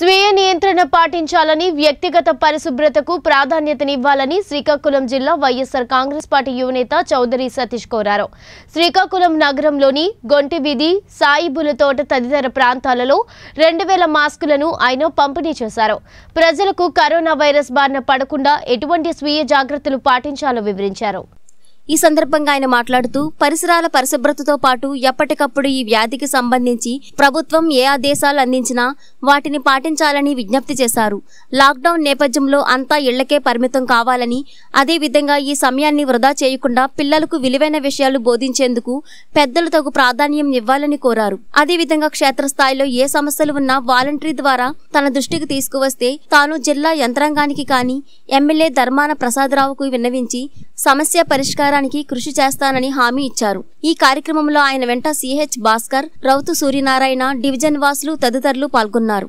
స్వీయ నియంత్రణ పాటించాలని వ్యక్తిగత పరిశుభ్రతకు ప్రాధాన్యతనివ్వాలని శ్రీకాకుళం జిల్లా వైఎస్ఆర్ కాంగ్రెస్ పార్టీ యువనేత చౌదరి సతీష్ కోరారు శ్రీకాకుళం నగరంలోని గొంటి వీధి సాయిబుల తోట తదితర ప్రాంతాలలో రెండు వేల మాస్కులను ఆయన పంపిణీ చేశారు ప్రజలకు కరోనా వైరస్ బారిన పడకుండా ఎటువంటి స్వీయ జాగ్రత్తలు పాటించాలో వివరించారు ఈ సందర్భంగా ఆయన మాట్లాడుతూ పరిసరాల పరిశుభ్రతతో పాటు ఎప్పటికప్పుడు ఈ వ్యాధికి సంబంధించి ప్రభుత్వం ఏ ఆదేశాలు అందించినా వాటిని పాటించాలని విజ్ఞప్తి చేశారు లాక్డౌన్ నేపథ్యంలో అంతా ఇళ్లకే పరిమితం కావాలని అదేవిధంగా ఈ సమయాన్ని వృధా చేయకుండా పిల్లలకు విలువైన విషయాలు బోధించేందుకు పెద్దలు తగు ప్రాధాన్యం ఇవ్వాలని కోరారు అదేవిధంగా క్షేత్రస్థాయిలో ఏ సమస్యలు ఉన్నా వాలంటరీ ద్వారా తన దృష్టికి తీసుకువస్తే తాను జిల్లా యంత్రాంగానికి కానీ ఎమ్మెల్యే ధర్మాన ప్రసాదరావుకు విన్నవించి సమస్య పరిష్కారానికి కృషి చేస్తానని హామీ ఇచ్చారు ఈ కార్యక్రమంలో ఆయన వెంట సిహెచ్ భాస్కర్ రౌతు సూర్యనారాయణ డివిజన్ వాసులు తదితరులు పాల్గొన్నారు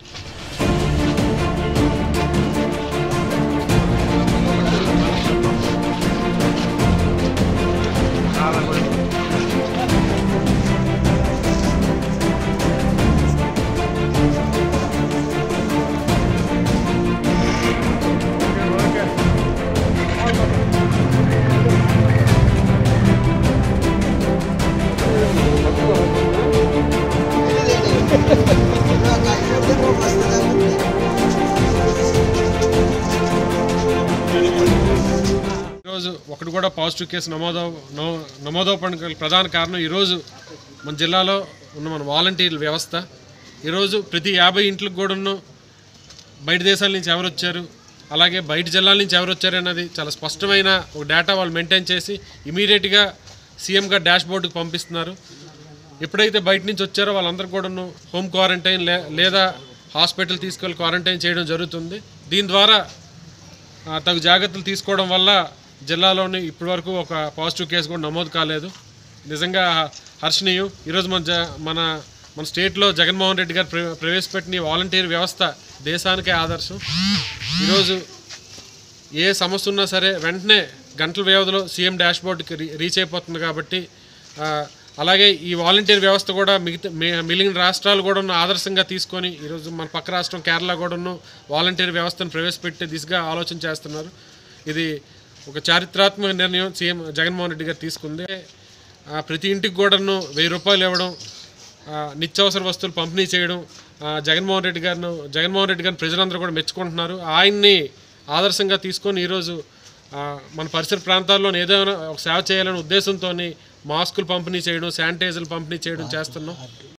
ఈరోజు ఒకటి కూడా పాజిటివ్ కేసు నమోదు నమో- నమోదవడానికి గల ప్రధాన కారణం ఈరోజు మన జిల్లాలో ఉన్న మన వాలంటీర్ల వ్యవస్థ ఈరోజు ప్రతి యాభై ఇంట్లకు కూడాను బయట దేశాల నుంచి ఎవరు వచ్చారు అలాగే బయట జిల్లాల నుంచి ఎవరు వచ్చారు అన్నది చాలా స్పష్టమైన ఒక డేటా వాళ్ళు మెయింటైన్ చేసి ఇమీడియట్గా సీఎంగా డాష్ బోర్డుకి పంపిస్తున్నారు ఎప్పుడైతే బయట నుంచి వచ్చారో వాళ్ళందరూ కూడాను హోమ్ క్వారంటైన్ లే లేదా హాస్పిటల్ తీసుకెళ్ళి క్వారంటైన్ చేయడం జరుగుతుంది దీని ద్వారా ఆ, తగు జాగ్రత్తలు తీసుకోవడం వల్ల జిల్లాలోని ఇప్పటివరకు ఒక పాజిటివ్ కేసు కూడా నమోదు కాలేదు నిజంగా హర్షణీయం ఈరోజు మన జ మన మన స్టేట్లో జగన్మోహన్ రెడ్డి గారు ప్ర- ప్రవేశపెట్టిన ఈ వాలంటీర్ వ్యవస్థ దేశానికే ఆదర్శం ఈరోజు ఏ సమస్య ఉన్నా సరే వెంటనే గంటల వ్యవధిలో సీఎం డాష్ బోర్డుకి రీ- రీచ్ అయిపోతుంది కాబట్టి ఆ, అలాగే ఈ వాలంటీర్ వ్యవస్థ కూడా మిగతా మి- మిగిలిన రాష్ట్రాలు కూడా ఆదర్శంగా తీసుకొని ఈరోజు మన పక్క రాష్ట్రం కేరళ కూడాను వాలంటీర్ వ్యవస్థను ప్రవేశపెట్టే దిశగా ఆలోచన చేస్తున్నారు ఇది ఒక చారిత్రాత్మక నిర్ణయం సీఎం జగన్మోహన్ రెడ్డి గారు తీసుకుంది ఆ, ప్రతి ఇంటికి కూడాను వెయ్యి రూపాయలు ఇవ్వడం ఆ, నిత్యావసర వస్తువులు పంపిణీ చేయడం ఆ, జగన్మోహన్ రెడ్డి గారిను జగన్మోహన్ రెడ్డి గారిని ప్రజలందరూ కూడా మెచ్చుకుంటున్నారు ఆయన్ని ఆదర్శంగా తీసుకొని ఈరోజు ఆ, మన పరిసర ప్రాంతాల్లో ఏదైనా ఒక సేవ చేయాలనే ఉద్దేశంతో మాస్కులు పంపిణీ చేయడం శానిటైజర్లు పంపిణీ చేయడం చేస్తున్నాం